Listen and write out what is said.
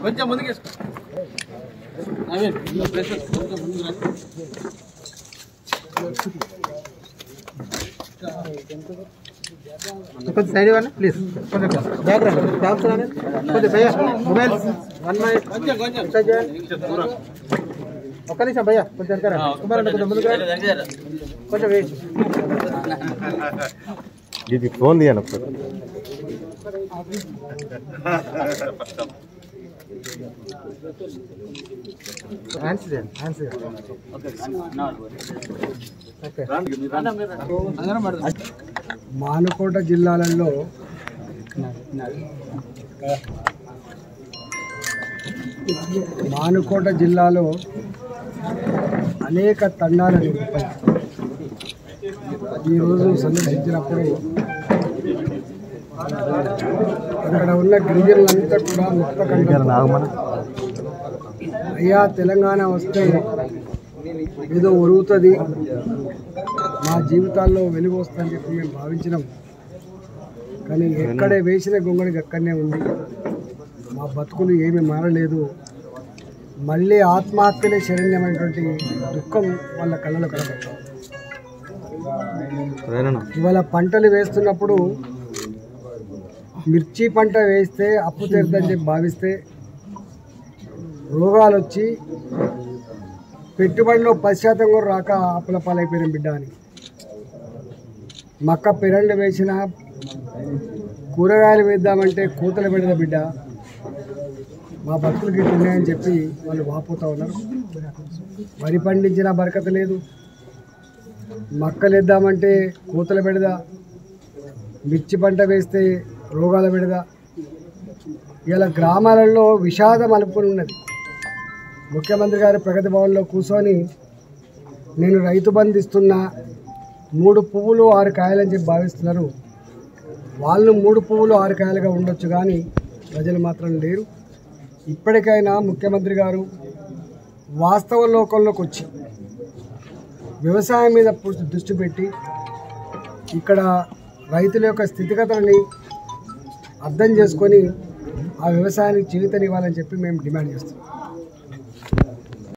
కొంచెం ముందుకు వేసుకో. నవీన్, నువ్వు ప్రెస్ కొంచెం ముందుకు రా. కొంచెం సైడ్ ఇవ్వండి ప్లీజ్ కొంచెం జాగ్రత్త జాగ్రత్త రండి. కొంచెం భయ్యా మొబైల్ వన్ మైట్ కొంచెం కొంచెం సైడ్ చేయండి. కొంచెం దూరం. ఒక్క నిమిషం భయ్యా కొంచెం వెనకాల ఆ, కుమార్ అన్న కొంచెం ముందుకు రండి. దగ్గర. కొంచెం వెయిట్ ఇది ఫోన్ తీయండి ఒకసారి హ్యాండ్స్ చేయండి హ్యాండ్స్ చేయండి ఓకే, నాలుగు. ఓకే అన్న, మీరు రండి. అందరం పడదాం. మానుకోట జిల్లాలలో మానుకోట జిల్లాలో అనేక తండాలు నింపాయి ఈరోజు సందర్శించినప్పుడు అక్కడ ఉన్న గిరిజనులంతా కూడా ముక్త కంఠంతో అయ్యా తెలంగాణ వస్తే ఏదో ఒరుగుతుంది మా జీవితాల్లో వెలుగు వస్తుందని చెప్పి మేము భావించినాం కానీ ఎక్కడే వేసిన గొంగడికి అక్కడనే ఉంది మా బతుకులు ఏమీ మారలేదు మళ్ళీ ఆత్మహత్యలే శరణ్యమైనటువంటి దుఃఖం వాళ్ళ కళ్ళలో కనబడుతుంది ఇవాళ పంటలు వేస్తున్నప్పుడు మిర్చి పంట వేస్తే అప్పు తీరుతుందని చెప్పి భావిస్తే రోగాలు వచ్చి పెట్టుబడిలో పది శాతం కూడా రాక అప్పుల పాలైపోయిన బిడ్డ అని మక్క పెరళ్ళు వేసిన కూరగాయలు వేద్దామంటే కూతలు పెడద బిడ్డ మా బతుకులకి ఇట్లా ఉన్నాయని చెప్పి వాళ్ళు వాపోతూ ఉన్నారు వరి పండించిన బరకత లేదు మక్కలు వేద్దామంటే కూతలు పెడదా మిర్చి పంట వేస్తే రోగాల పెడదా ఇలా గ్రామాలలో విషాదం అలుపుకొని ఉన్నది ముఖ్యమంత్రి గారు ప్రగతి భవన్లో కూర్చొని నేను రైతు బంధు ఇస్తున్నా మూడు పువ్వులు ఆరు కాయలని చెప్పి భావిస్తున్నారు వాళ్ళు మూడు పువ్వులు ఆరు కాయలుగా ఉండొచ్చు కానీ ప్రజలు మాత్రం లేరు ఇప్పటికైనా ముఖ్యమంత్రి గారు వాస్తవ లోకంలోకి వచ్చి వ్యవసాయం మీద పూర్తి దృష్టి పెట్టి ఇక్కడ రైతుల యొక్క స్థితిగతులని అర్థం చేసుకొని ఆ వ్యవసాయానికి జీవితాన్ని ఇవ్వాలని చెప్పి మేము డిమాండ్ చేస్తాం